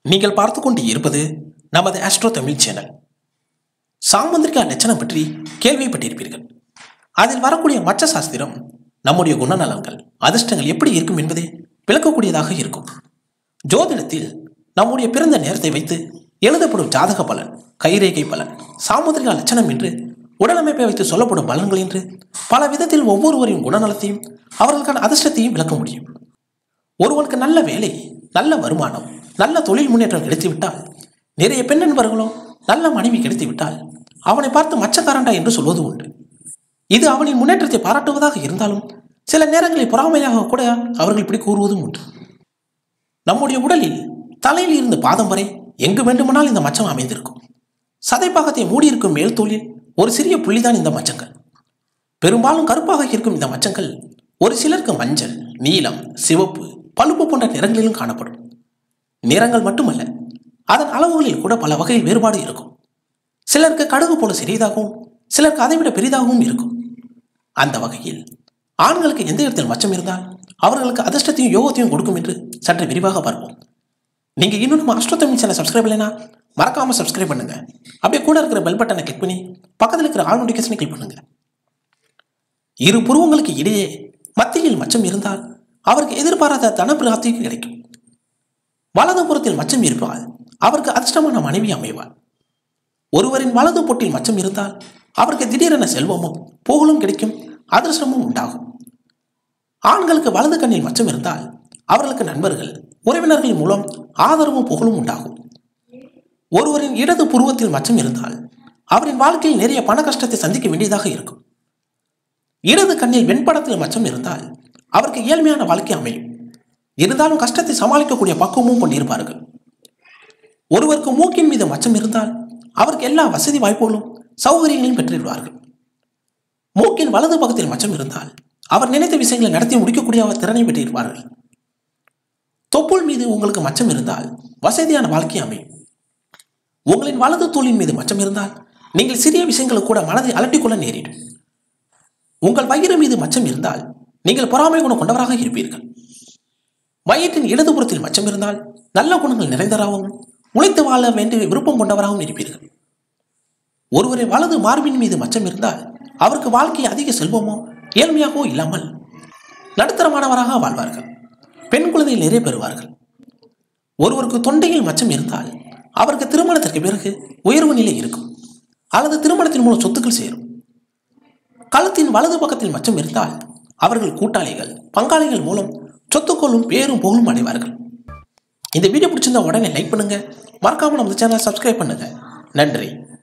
நீங்கள் பார்த்து கொண்டு இருப்பது நமது ஆஸ்ட்ரோ தமிழ் சேனல் சாமுந்திரிகா லட்சணம் பற்றி கேள்விப்பட்டிருப்பீர்கள் அதில் வரக்கூடிய மச்ச சாஸ்திரம் நம்முடைய குணநலன்கள் அதிர்ஷ்டங்கள் எப்படி இருக்கும் என்பதை விளக்கக்கூடியதாக இருக்கும் ஜோதிடத்தில் நம்முடைய பிறந்த நேரத்தை வைத்து எழுதப்படும் ஜாதக பலன் கைரேகை பலன் சாமுதிரிகா லட்சணம் என்று உடலமைப்பை வைத்து சொல்லப்படும் பலன்கள் என்று பல விதத்தில் ஒவ்வொருவரின் குணநலத்தையும் அவர்களுக்கான அதிர்ஷ்டத்தையும் விளக்க முடியும் ஒருவனுக்கு நல்ல வேலை நல்ல வருமானம் நல்ல தொழில் முன்னேற்றம் கிடைத்துவிட்டால் நிறைய பெண் நண்பர்களும் நல்ல மனைவி கிடைத்துவிட்டால் அவனை பார்த்து மச்சக்காரண்டா என்று சொல்வது உண்டு இது அவனின் முன்னேற்றத்தை பாராட்டுவதாக இருந்தாலும் சில நேரங்களில் பொறாமையாக கூட அவர்கள் இப்படி கூறுவதும் உண்டு நம்முடைய உடலில் தலையில் இருந்து பாதம் வரை எங்கு வேண்டுமானால் இந்த மச்சம் அமைந்திருக்கும் சதைப்பாகத்தை மூடியிருக்கும் மேல் தோலில் ஒரு சிறிய புள்ளிதான் இந்த மச்சங்கள் பெரும்பாலும் கருப்பாக இருக்கும் இந்த மச்சங்கள் ஒரு சிலருக்கு மஞ்சள் நீலம் சிவப்பு பழுப்பு போன்ற நிறங்களிலும் காணப்படும் நிறங்கள் மட்டுமல்ல அதன் அளவுகளில் கூட பல வகையில் வேறுபாடு இருக்கும் சிலருக்கு கடுகு போல சிறியதாகவும் சிலருக்கு அதைவிட பெரிதாகவும் இருக்கும் அந்த வகையில் ஆண்களுக்கு எந்த இடத்தில் மச்சம் இருந்தால் அவர்களுக்கு அதிர்ஷ்டத்தையும் யோகத்தையும் கொடுக்கும் என்று சற்று விரிவாக பார்ப்போம் நீங்க இன்னும் நம்ம அஷ்டோ தமிழ் சேனல் சப்ஸ்கிரைப் இல்லைனா மறக்காம சப்ஸ்கிரைப் பண்ணுங்க அப்படியே கூட இருக்கிற பெல் பட்டனை கிளிக் பண்ணி பக்கத்தில் இருக்கிற ஆல் நோட்டிஃபிகேஷனை கிளிக் பண்ணுங்க இரு புருவங்களுக்கு இடையே மத்தியில் மச்சம் இருந்தால் அவருக்கு எதிர்பாராத தனப்பிராப்தி கிடைக்கும் வலது புறத்தில் மச்சம் இருப்பால் அவருக்கு அதிர்ஷ்டமான மனைவி அமைவார் ஒருவரின் வலது பொட்டில் மச்சம் இருந்தால் அவருக்கு திடீரென செல்வமும் புகழும் கிடைக்கும் அதிர்ஷ்டமும் உண்டாகும் ஆண்களுக்கு வலது கண்ணில் மச்சம் இருந்தால் அவர்களுக்கு நண்பர்கள் உறவினர்கள் மூலம் ஆதரவும் புகழும் உண்டாகும் ஒருவரின் இடது புருவத்தில் மச்சம் இருந்தால் அவரின் வாழ்க்கையில் நிறைய பண கஷ்டத்தை சந்திக்க வேண்டியதாக இருக்கும் இடது கண்ணில் வெண்படத்தில் மச்சம் இருந்தால் அவருக்கு ஏழ்மையான வாழ்க்கை அமையும் இருந்தாலும் கஷ்டத்தை சமாளிக்கக்கூடிய பக்குவமும் கொண்டிருப்பார்கள் ஒருவருக்கு மூக்கின் மீது மச்சம் இருந்தால் அவருக்கு எல்லா வசதி வாய்ப்புகளும் சௌகரியங்களையும் பெற்றிருவார்கள் மூக்கின் வலது பக்கத்தில் மச்சம் இருந்தால் அவர் நினைத்த விஷயங்களை நடத்தி முடிக்கக்கூடிய திறனை பெற்றிருப்பார்கள் தொப்புள் மீது உங்களுக்கு மச்சம் இருந்தால் வசதியான வாழ்க்கை அமையும் உங்களின் வலது தோளின் மீது மச்சம் இருந்தால் நீங்கள் சிறிய விஷயங்களை கூட மனதை அலட்டிக்கொள்ள நேரிடும் உங்கள் வயிறு மீது மச்சம் இருந்தால் நீங்கள் பொறாமை குணம் கொண்டவராக இருப்பீர்கள் வயிற்றின் இடதுபுறத்தில் மச்சம் இருந்தால் நல்ல குணங்கள் நிறைந்தவராகவும் உழைத்து வாழ வேண்டிய விருப்பம் கொண்டவராகவும் இருப்பீர்கள் ஒருவரை வலது மார்பின் மீது மச்சம் இருந்தால் அவருக்கு வாழ்க்கை அதிக செல்வமோ ஏழ்மையாகவோ இல்லாமல் நடுத்தரமானவராக வாழ்வார்கள் பெண் குழந்தைகள் நிறைய பெறுவார்கள் ஒருவருக்கு தொண்டையில் மச்சம் இருந்தால் அவருக்கு திருமணத்திற்கு பிறகு உயர்வு நிலை இருக்கும் அல்லது திருமணத்தின் மூலம் சொத்துக்கள் சேரும் களத்தின் வலது பக்கத்தில் மச்சம் இருந்தால் அவர்கள் கூட்டாளிகள் பங்காளிகள் மூலம் சொத்துக்களும் பேரும் புகழும் அடைவார்கள் இந்த வீடியோ பிடிச்சிருந்தா உடனே லைக் பண்ணுங்க மறக்காம நம்ம சேனலை சப்ஸ்கிரைப் பண்ணுங்க நன்றி